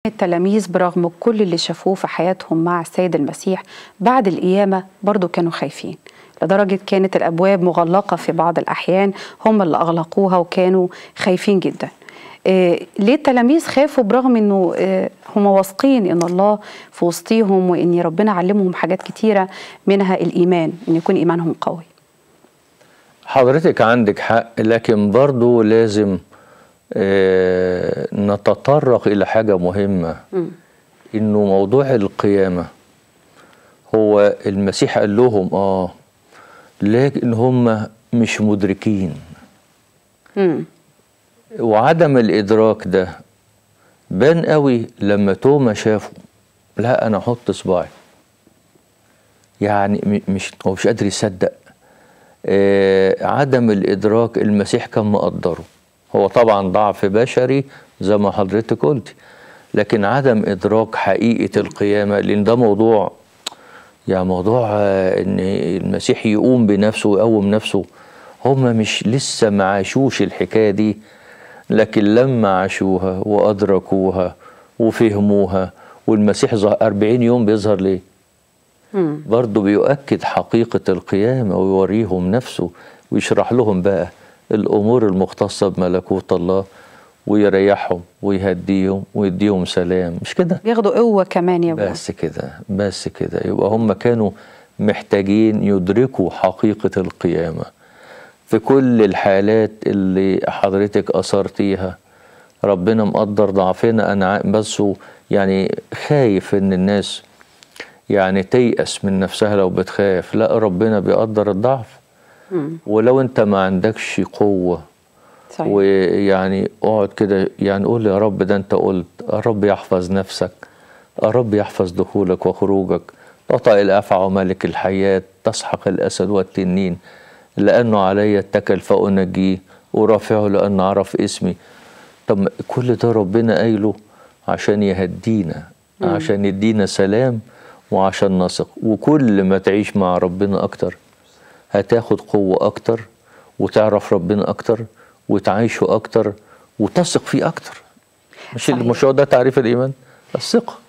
التلاميذ برغم كل اللي شافوه في حياتهم مع السيد المسيح بعد القيامة برضو كانوا خايفين لدرجة كانت الأبواب مغلقة في بعض الأحيان هم اللي أغلقوها وكانوا خايفين جدا إيه ليه التلاميذ خافوا برغم انه إيه هم واثقين ان الله في وسطيهم وان ربنا علمهم حاجات كتيره منها الايمان ان يكون ايمانهم قوي حضرتك عندك حق لكن برضو لازم آه نتطرق إلى حاجة مهمة م. إنه موضوع القيامة هو المسيح قال لهم آه لكن هم مش مدركين مم. وعدم الإدراك ده بان قوي لما توما شافه لا أنا أحط صباعي يعني م- مش هو مش قادر يصدق آه عدم الإدراك المسيح كان مقدره هو طبعا ضعف بشري زي ما حضرتك قلتي لكن عدم إدراك حقيقة القيامة لأن ده موضوع يعني موضوع آه، إن المسيح يقوم بنفسه ويقوم نفسه هم مش لسه ما عاشوش الحكاية دي لكن لما عاشوها وأدركوها وفهموها والمسيح ظهر 40 يوم بيظهر ليه؟ مم. برضه بيؤكد حقيقة القيامة ويوريهم نفسه ويشرح لهم بقى الأمور المختصة بملكوت الله ويريحهم ويهديهم ويديهم سلام مش كده؟ بياخدوا قوه كمان يا ابونا بس كده بس كده يبقى هم كانوا محتاجين يدركوا حقيقة القيامة في كل الحالات اللي حضرتك أثرتيها ربنا مقدر ضعفنا أنا ع- بس يعني خايف إن الناس يعني تيأس من نفسها لو بتخاف لا ربنا بيقدر الضعف مم. ولو انت ما عندكش قوة صحيح ويعني اقعد كده يعني قول يا رب ده انت قلت يا رب يحفظ نفسك يا رب يحفظ دخولك وخروجك تطأ الأفعى وملك الحياة تسحق الأسد والتنين لأنه علي اتكل فأنجيه ورافعه لأن عرف اسمي طب ما كل ده ربنا قايله عشان يهدينا عشان يدينا سلام وعشان نثق وكل ما تعيش مع ربنا أكتر هتاخد قوة أكتر وتعرف ربنا أكتر وتعيشه أكتر وتثق فيه أكتر مش صحيح. مش هو ده تعريف الإيمان الثقة